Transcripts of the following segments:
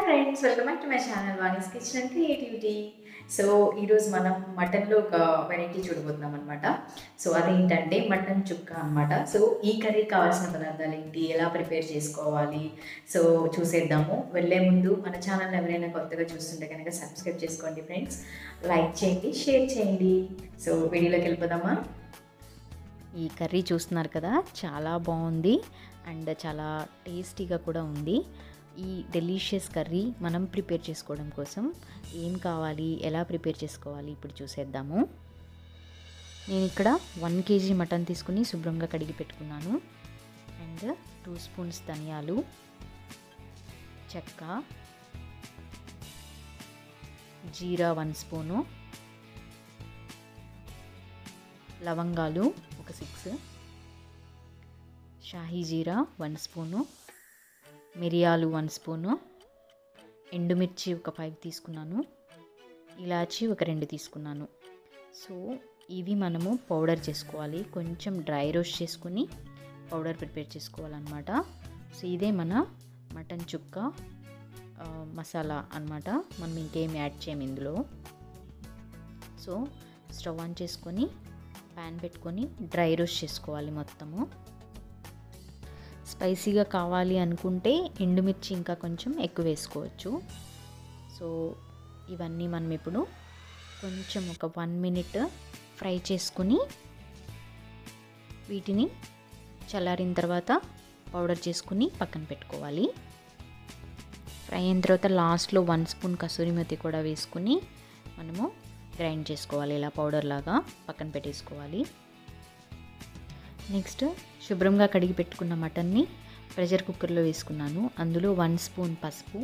friends welcome back to my channel Vani's kitchen and creativity so ఈరోజు మనం మటన్లో ఒక వెరైటీ చూడబోతున్నాం అనమాట సో అదేంటంటే మటన్ చుక్క అనమాట సో ఈ కర్రీ కావాల్సిన పదార్థాలు ఏంటి ఎలా ప్రిపేర్ చేసుకోవాలి సో చూసేద్దాము వెళ్ళే ముందు మన ఛానల్ ఎవరైనా కొత్తగా చూస్తుంటే కనుక సబ్స్క్రైబ్ చేసుకోండి ఫ్రెండ్స్ లైక్ చేయండి షేర్ చేయండి సో వీడియోలోకి వెళ్ళిపోదామా ఈ కర్రీ చూస్తున్నారు కదా చాలా బాగుంది అండ్ చాలా టేస్టీగా కూడా ఉంది ఈ డెలీషియస్ కర్రీ మనం ప్రిపేర్ చేసుకోవడం కోసం ఏం కావాలి ఎలా ప్రిపేర్ చేసుకోవాలి ఇప్పుడు చూసేద్దాము నేను ఇక్కడ వన్ కేజీ మటన్ తీసుకుని శుభ్రంగా కడిగి పెట్టుకున్నాను అండ్ టూ స్పూన్స్ ధనియాలు చెక్క జీరా వన్ స్పూను లవంగాలు ఒక సిక్స్ షాహీ జీరా వన్ స్పూను మిరియాలు వన్ స్పూను ఎండుమిర్చి ఒక ఫైవ్ తీసుకున్నాను ఇలాచి ఒక రెండు తీసుకున్నాను సో ఇవి మనము పౌడర్ చేసుకోవాలి కొంచెం డ్రై రోస్ట్ చేసుకుని పౌడర్ ప్రిపేర్ చేసుకోవాలన్నమాట సో ఇదే మన మటన్ చుక్క ఆ, మసాలా అన్నమాట మనం ఇంకేం యాడ్ చేయము ఇందులో సో స్టవ్ ఆన్ చేసుకొని ప్యాన్ పెట్టుకొని డ్రై రోస్ట్ చేసుకోవాలి మొత్తము స్పైసీగా కావాలి అనుకుంటే ఎండుమిర్చి ఇంకా కొంచెం ఎక్కువ వేసుకోవచ్చు సో ఇవన్నీ మనం ఇప్పుడు కొంచెం ఒక వన్ మినిట్ ఫ్రై చేసుకుని వీటిని చల్లారిన తర్వాత పౌడర్ చేసుకుని పక్కన పెట్టుకోవాలి ఫ్రై అయిన తర్వాత లాస్ట్లో వన్ స్పూన్ కసూరి మెతి కూడా వేసుకుని మనము గ్రైండ్ చేసుకోవాలి ఇలా పౌడర్ లాగా పక్కన పెట్టేసుకోవాలి నెక్స్ట్ శుభ్రంగా కడిగి పెట్టుకున్న మటన్ని ప్రెషర్ కుక్కర్లో వేసుకున్నాను అందులో వన్ స్పూన్ పసుపు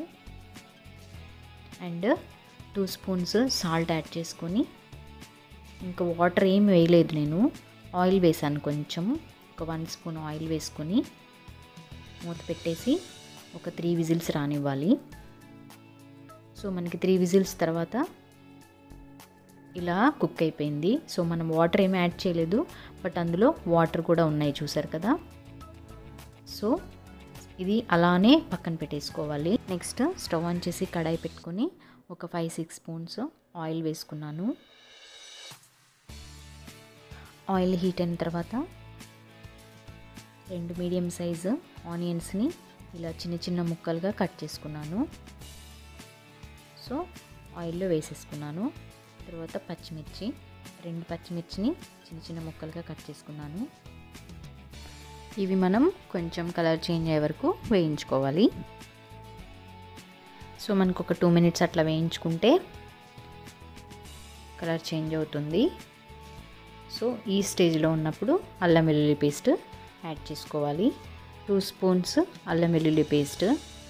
and two spoons salt add చేసుకొని ఇంకా వాటర్ ఏం వేయలేదు నేను ఆయిల్ వేసాను కొంచెం ఒక వన్ స్పూన్ ఆయిల్ వేసుకొని మూత పెట్టేసి ఒక త్రీ విజిల్స్ రానివ్వాలి సో మనకి త్రీ విజిల్స్ తర్వాత ఇలా కుక్ అయిపోయింది సో మనం వాటర్ ఏమీ యాడ్ చేయలేదు బట్ అందులో వాటర్ కూడా ఉన్నాయి చూసారు కదా సో ఇది అలానే పక్కన పెట్టేసుకోవాలి నెక్స్ట్ స్టవ్ ఆన్ చేసి కడాయి పెట్టుకొని ఒక ఫైవ్ సిక్స్ స్పూన్స్ ఆయిల్ వేసుకున్నాను ఆయిల్ హీట్ అయిన తర్వాత రెండు మీడియం సైజు ఆనియన్స్ని ఇలా చిన్న చిన్న ముక్కలుగా కట్ చేసుకున్నాను సో ఆయిల్లో వేసేసుకున్నాను తర్వాత పచ్చిమిర్చి రెండు పచ్చిమిర్చిని చిన్న చిన్న ముక్కలుగా కట్ చేసుకున్నాను ఇవి మనం కొంచెం కలర్ చేంజ్ అయ్యే వరకు వేయించుకోవాలి సో మనకు ఒక టూ మినిట్స్ అట్లా వేయించుకుంటే కలర్ చేంజ్ అవుతుంది సో ఈ స్టేజ్లో ఉన్నప్పుడు అల్లం వెల్లుల్లి పేస్ట్ యాడ్ చేసుకోవాలి టూ స్పూన్స్ అల్లం వెల్లుల్లి పేస్ట్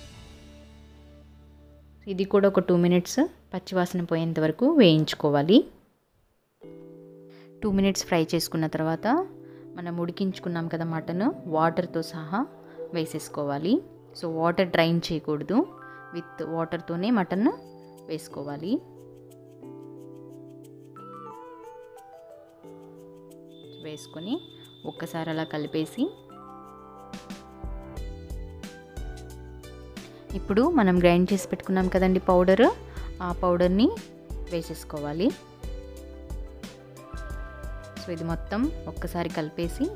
ఇది కూడా ఒక టూ మినిట్స్ పచ్చివాసన పోయేంత వరకు వేయించుకోవాలి టూ మినిట్స్ ఫ్రై చేసుకున్న తర్వాత మనం ఉడికించుకున్నాం కదా మటన్ వాటర్తో సహా వేసేసుకోవాలి సో వాటర్ డ్రైన్ చేయకూడదు విత్ వాటర్తోనే మటన్ వేసుకోవాలి వేసుకొని ఒక్కసారి అలా కలిపేసి ఇప్పుడు మనం గ్రైండ్ చేసి పెట్టుకున్నాం కదండి పౌడర్ ఆ పౌడర్ని వేసేసుకోవాలి సో ఇది మొత్తం ఒక్కసారి కలిపేసి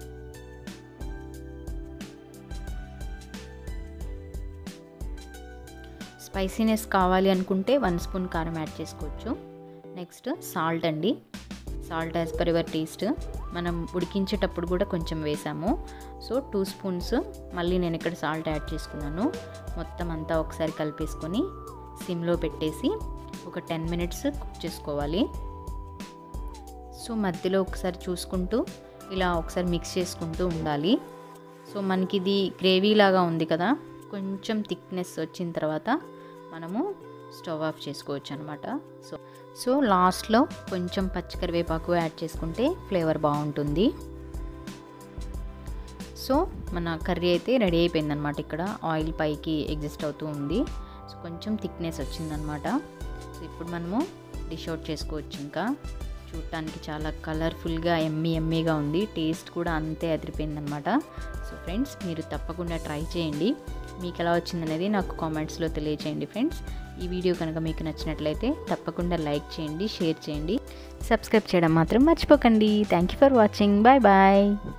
స్పైసీనెస్ కావాలి అనుకుంటే వన్ స్పూన్ కారం యాడ్ చేసుకోవచ్చు నెక్స్ట్ సాల్ట్ అండి salt as per your taste మనం ఉడికించేటప్పుడు కూడా కొంచెం వేసాము సో టూ స్పూన్స్ మళ్ళీ నేను ఇక్కడ సాల్ట్ యాడ్ చేసుకున్నాను మొత్తం అంతా ఒకసారి కలిపేసుకొని సిమ్లో పెట్టేసి ఒక టెన్ మినిట్స్ కుక్ చేసుకోవాలి సో మధ్యలో ఒకసారి చూసుకుంటూ ఇలా ఒకసారి మిక్స్ చేసుకుంటూ ఉండాలి సో మనకి ఇది గ్రేవీ లాగా ఉంది కదా కొంచెం థిక్నెస్ వచ్చిన తర్వాత మనము స్టవ్ ఆఫ్ చేసుకోవచ్చు అనమాట సో సో లాస్ట్లో కొంచెం పచ్చికరివేపాకు యాడ్ చేసుకుంటే ఫ్లేవర్ బాగుంటుంది సో మన కర్రీ అయితే రెడీ అయిపోయిందనమాట ఇక్కడ ఆయిల్ పైకి ఎగ్జిస్ట్ అవుతూ ఉంది సో కొంచెం థిక్నెస్ వచ్చిందనమాట సో ఇప్పుడు మనము డిష్ అవుట్ చేసుకోవచ్చు ఇంకా చూడటానికి చాలా కలర్ఫుల్గా ఎమ్మీ ఎమ్మీగా ఉంది టేస్ట్ కూడా అంతే అదిరిపోయిందనమాట సో ఫ్రెండ్స్ మీరు తప్పకుండా ట్రై చేయండి మీకు ఎలా వచ్చిందనేది నాకు కామెంట్స్లో తెలియచేయండి ఫ్రెండ్స్ ఈ వీడియో కనుక మీకు నచ్చినట్లయితే తప్పకుండా లైక్ చేయండి షేర్ చేయండి సబ్స్క్రైబ్ చేయడం మాత్రం మర్చిపోకండి thank you for watching bye bye